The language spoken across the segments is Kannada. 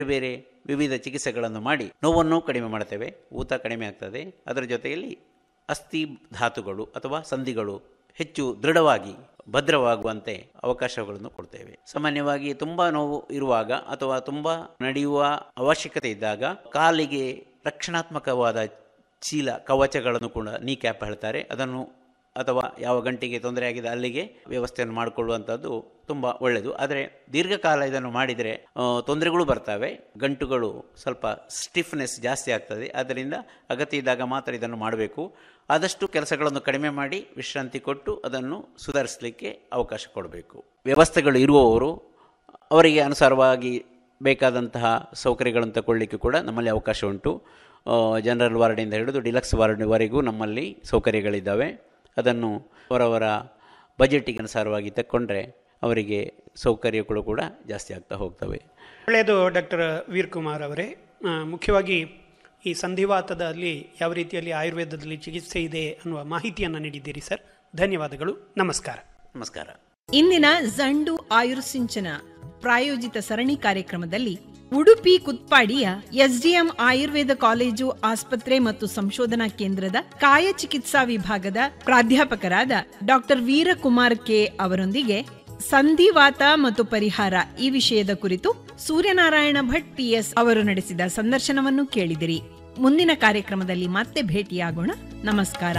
ಬೇರೆ ವಿವಿಧ ಚಿಕಿತ್ಸೆಗಳನ್ನು ಮಾಡಿ ನೋವನ್ನು ಕಡಿಮೆ ಮಾಡ್ತೇವೆ ಊತ ಕಡಿಮೆ ಆಗ್ತದೆ ಅದರ ಜೊತೆಯಲ್ಲಿ ಅಸ್ಥಿ ಧಾತುಗಳು ಅಥವಾ ಸಂಧಿಗಳು ಹೆಚ್ಚು ದೃಢವಾಗಿ ಭದ್ರವಾಗುವಂತೆ ಅವಕಾಶಗಳನ್ನು ಕೊಡ್ತೇವೆ ಸಾಮಾನ್ಯವಾಗಿ ತುಂಬ ನೋವು ಇರುವಾಗ ಅಥವಾ ತುಂಬ ನಡೆಯುವ ಅವಶ್ಯಕತೆ ಇದ್ದಾಗ ಕಾಲಿಗೆ ರಕ್ಷಣಾತ್ಮಕವಾದ ಚೀಲ ಕವಚಗಳನ್ನು ಕೂಡ ನೀ ಕ್ಯಾಪ್ ಹೇಳ್ತಾರೆ ಅದನ್ನು ಅಥವಾ ಯಾವ ಗಂಟಿಗೆ ತೊಂದರೆ ಆಗಿದೆ ಅಲ್ಲಿಗೆ ವ್ಯವಸ್ಥೆಯನ್ನು ಮಾಡಿಕೊಳ್ಳುವಂಥದ್ದು ತುಂಬ ಒಳ್ಳೆಯದು ಆದರೆ ದೀರ್ಘಕಾಲ ಇದನ್ನು ಮಾಡಿದರೆ ಆ, ತೊಂದರೆಗಳು ಬರ್ತವೆ ಗಂಟುಗಳು ಸ್ವಲ್ಪ ಸ್ಟಿಫ್ನೆಸ್ ಜಾಸ್ತಿ ಆಗ್ತದೆ ಆದ್ದರಿಂದ ಅಗತ್ಯ ಇದ್ದಾಗ ಮಾತ್ರ ಇದನ್ನು ಮಾಡಬೇಕು ಆದಷ್ಟು ಕೆಲಸಗಳನ್ನು ಕಡಿಮೆ ಮಾಡಿ ವಿಶ್ರಾಂತಿ ಕೊಟ್ಟು ಅದನ್ನು ಸುಧಾರಿಸಲಿಕ್ಕೆ ಅವಕಾಶ ಕೊಡಬೇಕು ವ್ಯವಸ್ಥೆಗಳು ಇರುವವರು ಅವರಿಗೆ ಅನುಸಾರವಾಗಿ ಬೇಕಾದಂತಹ ಸೌಕರ್ಯಗಳನ್ನು ತಗೊಳ್ಳಿಕ್ಕೆ ಕೂಡ ನಮ್ಮಲ್ಲಿ ಅವಕಾಶ ಉಂಟು ಜನರಲ್ ವಾರ್ಡಿಂದ ಹಿಡಿದು ಡಿಲಕ್ಸ್ ವಾರ್ಡ್ವರೆಗೂ ನಮ್ಮಲ್ಲಿ ಸೌಕರ್ಯಗಳಿದ್ದಾವೆ ಅದನ್ನು ಅವರವರ ಬಜೆಟಿಗೆ ಅನುಸಾರವಾಗಿ ತಕ್ಕೊಂಡ್ರೆ ಅವರಿಗೆ ಸೌಕರ್ಯಗಳು ಕೂಡ ಜಾಸ್ತಿ ಆಗ್ತಾ ಹೋಗ್ತವೆ ಒಳ್ಳೆಯದು ಡಾಕ್ಟರ್ ವೀರ್ ಕುಮಾರ್ ಅವರೇ ಆ, ಮುಖ್ಯವಾಗಿ ಈ ಸಂಧಿವಾತದಲ್ಲಿ ಯಾವ ರೀತಿಯಲ್ಲಿ ಆಯುರ್ವೇದದಲ್ಲಿ ಚಿಕಿತ್ಸೆ ಇದೆ ಅನ್ನುವ ಮಾಹಿತಿಯನ್ನು ನೀಡಿದ್ದೀರಿ ಸರ್ ಧನ್ಯವಾದಗಳು ನಮಸ್ಕಾರ ನಮಸ್ಕಾರ ಇಂದಿನ ಜಂಡು ಆಯುರ್ಸಿಂಚನ ಪ್ರಾಯೋಜಿತ ಸರಣಿ ಕಾರ್ಯಕ್ರಮದಲ್ಲಿ ಉಡುಪಿ ಕುತ್ಪಾಡಿಯ ಎಸ್ಡಿಎಂ ಆಯುರ್ವೇದ ಕಾಲೇಜು ಆಸ್ಪತ್ರೆ ಮತ್ತು ಸಂಶೋಧನಾ ಕೇಂದ್ರದ ಕಾಯ ಚಿಕಿತ್ಸಾ ವಿಭಾಗದ ಪ್ರಾಧ್ಯಾಪಕರಾದ ಡಾಕ್ಟರ್ ವೀರಕುಮಾರ್ ಕೆ ಅವರೊಂದಿಗೆ ಸಂಧಿವಾತ ಮತ್ತು ಪರಿಹಾರ ಈ ವಿಷಯದ ಕುರಿತು ಸೂರ್ಯನಾರಾಯಣ ಭಟ್ ಪಿಎಸ್ ಅವರು ನಡೆಸಿದ ಸಂದರ್ಶನವನ್ನು ಕೇಳಿದಿರಿ ಮುಂದಿನ ಕಾರ್ಯಕ್ರಮದಲ್ಲಿ ಮತ್ತೆ ಭೇಟಿಯಾಗೋಣ ನಮಸ್ಕಾರ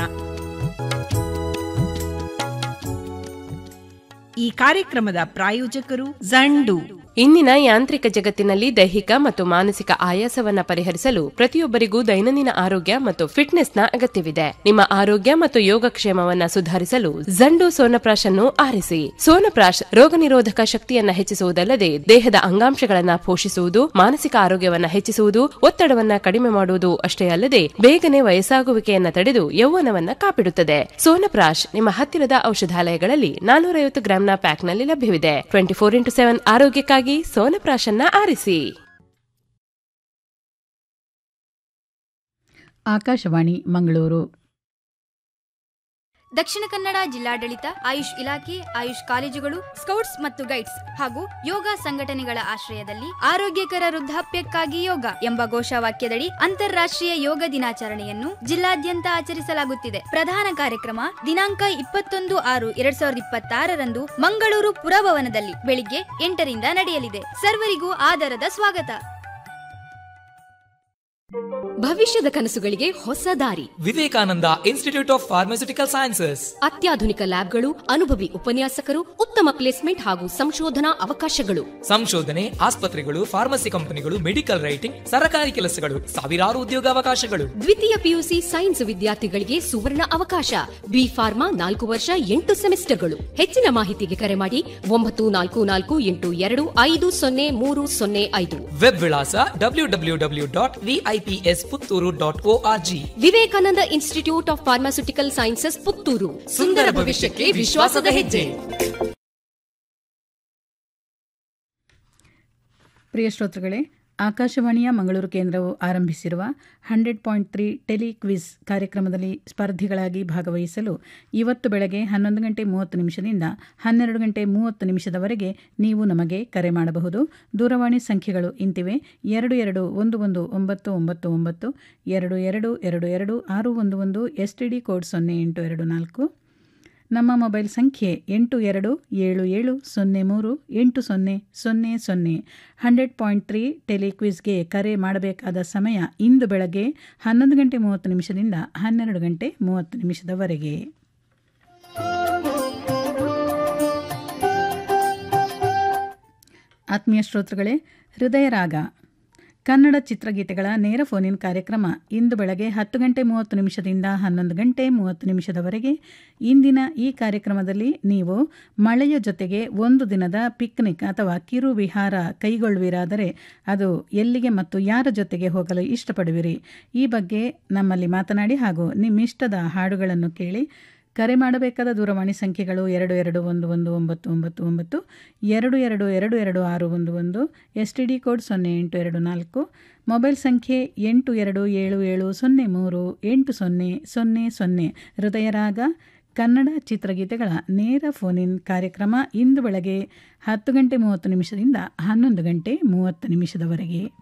ಈ ಕಾರ್ಯಕ್ರಮದ ಪ್ರಾಯೋಜಕರು ಜಂಡು ಇಂದಿನ ಯಾಂತ್ರಿಕ ಜಗತ್ತಿನಲ್ಲಿ ದೈಹಿಕ ಮತ್ತು ಮಾನಸಿಕ ಆಯಾಸವನ್ನ ಪರಿಹರಿಸಲು ಪ್ರತಿಯೊಬ್ಬರಿಗೂ ದೈನಂದಿನ ಆರೋಗ್ಯ ಮತ್ತು ಫಿಟ್ನೆಸ್ನ ಅಗತ್ಯವಿದೆ ನಿಮ್ಮ ಆರೋಗ್ಯ ಮತ್ತು ಯೋಗಕ್ಷೇಮವನ್ನ ಸುಧಾರಿಸಲು ಜಂಡು ಸೋನಪ್ರಾಶ್ ಅನ್ನು ಆರಿಸಿ ಸೋನಪ್ರಾಶ್ ರೋಗ ನಿರೋಧಕ ಶಕ್ತಿಯನ್ನ ಹೆಚ್ಚಿಸುವುದಲ್ಲದೆ ದೇಹದ ಅಂಗಾಂಶಗಳನ್ನ ಪೋಷಿಸುವುದು ಮಾನಸಿಕ ಆರೋಗ್ಯವನ್ನ ಹೆಚ್ಚಿಸುವುದು ಒತ್ತಡವನ್ನ ಕಡಿಮೆ ಮಾಡುವುದು ಅಷ್ಟೇ ಅಲ್ಲದೆ ಬೇಗನೆ ವಯಸ್ಸಾಗುವಿಕೆಯನ್ನ ತಡೆದು ಯೌವನವನ್ನ ಕಾಪಿಡುತ್ತದೆ ಸೋನಪ್ರಾಶ್ ನಿಮ್ಮ ಹತ್ತಿರದ ಔಷಧಾಲಯಗಳಲ್ಲಿ ನಾನೂರೈವತ್ತು ಗ್ರಾಂನ ಪ್ಯಾಕ್ನಲ್ಲಿ ಲಭ್ಯವಿದೆ ಟ್ವೆಂಟಿ ಫೋರ್ ಇಂಟು ಸೆವೆನ್ ಆರೋಗ್ಯಕ್ಕಾಗಿ ಸೋನಪ್ರಾಶನ್ನ ಆರಿಸಿ ಆಕಾಶವಾಣಿ ಮಂಗಳೂರು ದಕ್ಷಿಣ ಕನ್ನಡ ಜಿಲ್ಲಾಡಳಿತ ಆಯುಷ್ ಇಲಾಖೆ ಆಯುಷ್ ಕಾಲೇಜುಗಳು ಸ್ಕೌಟ್ಸ್ ಮತ್ತು ಗೈಡ್ಸ್ ಹಾಗೂ ಯೋಗ ಸಂಘಟನೆಗಳ ಆಶ್ರಯದಲ್ಲಿ ಆರೋಗ್ಯಕರ ವೃದ್ಧಾಪ್ಯಕ್ಕಾಗಿ ಯೋಗ ಎಂಬ ಘೋಷವಾಕ್ಯದಡಿ ಅಂತಾರಾಷ್ಟ್ರೀಯ ಯೋಗ ದಿನಾಚರಣೆಯನ್ನು ಜಿಲ್ಲಾದ್ಯಂತ ಆಚರಿಸಲಾಗುತ್ತಿದೆ ಪ್ರಧಾನ ಕಾರ್ಯಕ್ರಮ ದಿನಾಂಕ ಇಪ್ಪತ್ತೊಂದು ಆರು ಎರಡ್ ಸಾವಿರದ ಇಪ್ಪತ್ತಾರರಂದು ಮಂಗಳೂರು ಪುರಭವನದಲ್ಲಿ ಬೆಳಿಗ್ಗೆ ಎಂಟರಿಂದ ನಡೆಯಲಿದೆ ಸರ್ವರಿಗೂ ಆದರದ ಸ್ವಾಗತ ಭವಿಷ್ಯದ ಕನಸುಗಳಿಗೆ ಹೊಸ ದಾರಿ Vivekananda institute of pharmaceutical sciences ಅತ್ಯಾಧುನಿಕ ಲ್ಯಾಬ್ಗಳು ಅನುಭವಿ ಉಪನ್ಯಾಸಕರು ಉತ್ತಮ ಪ್ಲೇಸ್ಮೆಂಟ್ ಹಾಗೂ ಸಂಶೋಧನಾ ಅವಕಾಶಗಳು ಸಂಶೋಧನೆ ಆಸ್ಪತ್ರೆಗಳು ಫಾರ್ಮಸಿ ಕಂಪನಿಗಳು ಮೆಡಿಕಲ್ ರೈಟಿಂಗ್ ಸರಕಾರಿ ಕೆಲಸಗಳು ಸಾವಿರಾರು ಉದ್ಯೋಗಾವಕಾಶಗಳು ದ್ವಿತೀಯ ಪಿಯುಸಿ ಸೈನ್ಸ್ ವಿದ್ಯಾರ್ಥಿಗಳಿಗೆ ಸುವರ್ಣ ಅವಕಾಶ ಬಿ ಫಾರ್ಮಾ ನಾಲ್ಕು ವರ್ಷ ಎಂಟು ಸೆಮಿಸ್ಟರ್ಗಳು ಹೆಚ್ಚಿನ ಮಾಹಿತಿಗೆ ಕರೆ ಮಾಡಿ ಒಂಬತ್ತು ನಾಲ್ಕು ನಾಲ್ಕು ಎಂಟು ಎರಡು ಐದು ಸೊನ್ನೆ ಮೂರು ಸೊನ್ನೆ ಐದು ವೆಬ್ ವಿಳಾಸ W W W dot VIPS Puttur dot O R G Vivekananda institute of pharmaceutical sciences Puttur ಸುಂದರ ಭವಿಷ್ಯಕ್ಕೆ ವಿಶ್ವಾಸದ ಹೆಜ್ಜೆ ಪ್ರಿಯ ಶ್ರೋತೃಗಳೇ ಆಕಾಶವಾಣಿಯ ಮಂಗಳೂರು ಕೇಂದ್ರವು ಆರಂಭಿಸಿರುವ hundred point three tele quiz ಕಾರ್ಯಕ್ರಮದಲ್ಲಿ ಸ್ಪರ್ಧಿಗಳಾಗಿ ಭಾಗವಹಿಸಲು ಇವತ್ತು ಬೆಳಗ್ಗೆ ಹನ್ನೊಂದು ಗಂಟೆ ಮೂವತ್ತು ನಿಮಿಷದಿಂದ ಹನ್ನೆರಡು ಗಂಟೆ ಮೂವತ್ತು ನಿಮಿಷದವರೆಗೆ ನೀವು ನಮಗೆ ಕರೆ ಮಾಡಬಹುದು ದೂರವಾಣಿ ಸಂಖ್ಯೆಗಳು ಇಂತಿವೆ ಎರಡು ಎರಡು ಒಂದು ಒಂದು ಒಂಬತ್ತು ಒಂಬತ್ತು ಒಂಬತ್ತು ಎರಡು ಎರಡು ಎರಡು ಎರಡು ಆರು ಒಂದು ಒಂದು ಎಸ್ ಟಿ ಡಿ ಕೋಡ್ ಸೊನ್ನೆ ಎಂಟು ಎರಡು ನಾಲ್ಕು ನಮ್ಮ ಮೊಬೈಲ್ ಸಂಖ್ಯೆ ಎಂಟು ಎರಡು ಏಳು ಏಳು ಸೊನ್ನೆ ಮೂರು ಎಂಟು ಸೊನ್ನೆ ಸೊನ್ನೆ ಸೊನ್ನೆ ಹಂಡ್ರೆಡ್ ಪಾಯಿಂಟ್ ತ್ರೀ ಟೆಲಿಕ್ವಿಸ್ಗೆ ಕರೆ ಮಾಡಬೇಕಾದ ಸಮಯ ಇಂದು ಬೆಳಗ್ಗೆ ಹನ್ನೊಂದು ಗಂಟೆ ಮೂವತ್ತು ನಿಮಿಷದಿಂದ ಹನ್ನೆರಡು ಗಂಟೆ ಮೂವತ್ತು ನಿಮಿಷದವರೆಗೆ ಆತ್ಮೀಯ ಶ್ರೋತೃಗಳೇ ಹೃದಯ ರಾಗ ಕನ್ನಡ ಚಿತ್ರಗೀತೆಗಳ ನೇರ ಫೋನಿನ್ ಕಾರ್ಯಕ್ರಮ ಇಂದು ಬೆಳಗ್ಗೆ ಹತ್ತು ಗಂಟೆ ಮೂವತ್ತು ನಿಮಿಷದಿಂದ ಹನ್ನೊಂದು ಗಂಟೆ ಮೂವತ್ತು ನಿಮಿಷದವರೆಗೆ ಇಂದಿನ ಈ ಕಾರ್ಯಕ್ರಮದಲ್ಲಿ ನೀವು ಮಳೆಯ ಜೊತೆಗೆ ಒಂದು ದಿನದ ಪಿಕ್ನಿಕ್ ಅಥವಾ ಕಿರು ವಿಹಾರ ಕೈಗೊಳ್ಳುವಿರಾದರೆ ಅದು ಎಲ್ಲಿಗೆ ಮತ್ತು ಯಾರ ಜೊತೆಗೆ ಹೋಗಲು ಇಷ್ಟಪಡುವಿರಿ ಈ ಬಗ್ಗೆ ನಮ್ಮಲ್ಲಿ ಮಾತನಾಡಿ ಹಾಗೂ ನಿಮ್ಮಿಷ್ಟದ ಹಾಡುಗಳನ್ನು ಕೇಳಿ ಕರೆ ಮಾಡಬೇಕಾದ ದೂರವಾಣಿ ಸಂಖ್ಯೆಗಳು ಎರಡು ಎರಡು ಒಂದು ಒಂದು ಒಂಬತ್ತು ಒಂಬತ್ತು ಒಂಬತ್ತು ಎರಡು ಎರಡು ಎರಡು ಎರಡು ಆರು ಒಂದು ಒಂದು ಎಸ್ ಟಿ ಡಿ ಕೋಡ್ ಸೊನ್ನೆ ಎಂಟು ಎರಡು ನಾಲ್ಕು ಮೊಬೈಲ್ ಸಂಖ್ಯೆ ಎಂಟು ಎರಡು ಏಳು ಏಳು ಸೊನ್ನೆ ಮೂರು ಎಂಟು ಸೊನ್ನೆ ಸೊನ್ನೆ ಸೊನ್ನೆ ಹೃದಯರಾಗ ಕನ್ನಡ ಚಿತ್ರಗೀತೆಗಳ ನೇರ ಫೋನ್ ಇನ್ ಕಾರ್ಯಕ್ರಮ ಇಂದು ಬೆಳಗ್ಗೆ ಹತ್ತು ಗಂಟೆ ಮೂವತ್ತು ನಿಮಿಷದಿಂದ ಹನ್ನೊಂದು ಗಂಟೆ ಮೂವತ್ತು ನಿಮಿಷದವರೆಗೆ